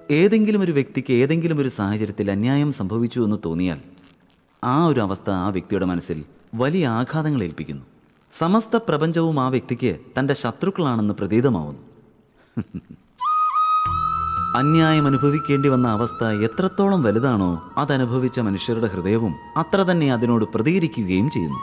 ഏതെങ്കിലും ഒരു വ്യക്തിക്ക് ഏതെങ്കിലും ഒരു സാഹചര്യത്തിൽ അന്യായം സംഭവിച്ചു എന്ന് തോന്നിയാൽ ആ ഒരു അവസ്ഥ ആ വ്യക്തിയുടെ മനസ്സിൽ വലിയ ആഘാതങ്ങൾ ഏൽപ്പിക്കുന്നു സമസ്ത പ്രപഞ്ചവും ആ വ്യക്തിക്ക് തൻ്റെ ശത്രുക്കളാണെന്ന് പ്രതീതമാവുന്നു അന്യായം അനുഭവിക്കേണ്ടി വന്ന അവസ്ഥ എത്രത്തോളം വലുതാണോ അതനുഭവിച്ച മനുഷ്യരുടെ ഹൃദയവും അത്ര തന്നെ അതിനോട് പ്രതികരിക്കുകയും ചെയ്യുന്നു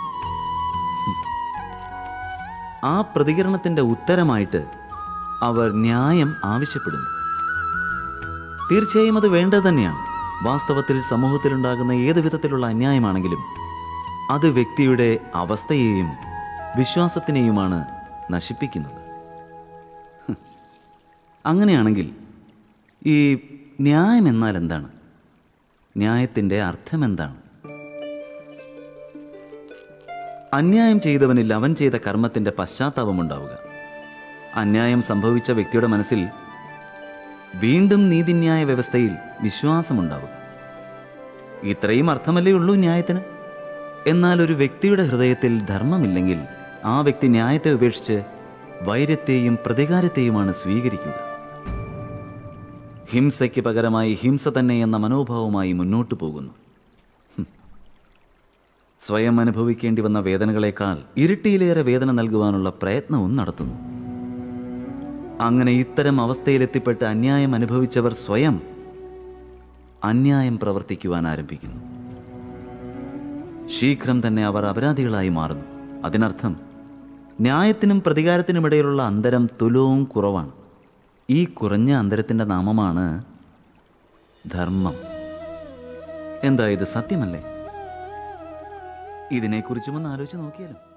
ആ പ്രതികരണത്തിന്റെ ഉത്തരമായിട്ട് അവർ ന്യായം ആവശ്യപ്പെടുന്നു തീർച്ചയായും അത് വേണ്ടത് തന്നെയാണ് വാസ്തവത്തിൽ സമൂഹത്തിലുണ്ടാകുന്ന ഏത് വിധത്തിലുള്ള അന്യായമാണെങ്കിലും അത് വ്യക്തിയുടെ അവസ്ഥയെയും വിശ്വാസത്തിനെയുമാണ് നശിപ്പിക്കുന്നത് ഹ്. അങ്ങനെയാണെങ്കിൽ ഈ ന്യായം എന്നാൽ എന്താണ് ന്യായത്തിൻ്റെ അർത്ഥം എന്താണ് അന്യായം ചെയ്തവനിൽ അവൻ ചെയ്ത കർമ്മത്തിൻ്റെ പശ്ചാത്താപമുണ്ടാവുക അന്യായം സംഭവിച്ച വ്യക്തിയുടെ മനസ്സിൽ വീണ്ടും നീതിന്യായ വ്യവസ്ഥയിൽ വിശ്വാസമുണ്ടാവുക ഇത്രയും അർത്ഥമല്ലേ ഉള്ളൂ ന്യായത്തിന് എന്നാൽ ഒരു വ്യക്തിയുടെ ഹൃദയത്തിൽ ധർമ്മമില്ലെങ്കിൽ ആ വ്യക്തി ന്യായത്തെ ഉപേക്ഷിച്ച് വൈര്യത്തെയും പ്രതികാരത്തെയുമാണ് സ്വീകരിക്കുക ഹിംസയ്ക്ക് പകരമായി ഹിംസ തന്നെ എന്ന മനോഭാവമായി മുന്നോട്ടു പോകുന്നു ഹും. സ്വയം അനുഭവിക്കേണ്ടി വന്ന വേദനകളെക്കാൾ ഇരട്ടിയിലേറെ വേദന നൽകുവാനുള്ള പ്രയത്നവും നടത്തുന്നു അങ്ങനെ ഇത്തരം അവസ്ഥയിലെത്തിപ്പെട്ട് അന്യായം അനുഭവിച്ചവർ സ്വയം അന്യായം പ്രവർത്തിക്കുവാൻ ആരംഭിക്കുന്നു ശീഘ്രം തന്നെ അവർ അപരാധികളായി മാറുന്നു അതിനർത്ഥം ന്യായത്തിനും പ്രതികാരത്തിനുമിടയിലുള്ള അന്തരം തുലവും കുറവാണ് ഈ കുറഞ്ഞ അന്തരത്തിൻ്റെ നാമമാണ് ധർമ്മം എന്താ ഇത് സത്യമല്ലേ ഇതിനെക്കുറിച്ചും ഒന്ന് ആലോചിച്ച് നോക്കിയാലും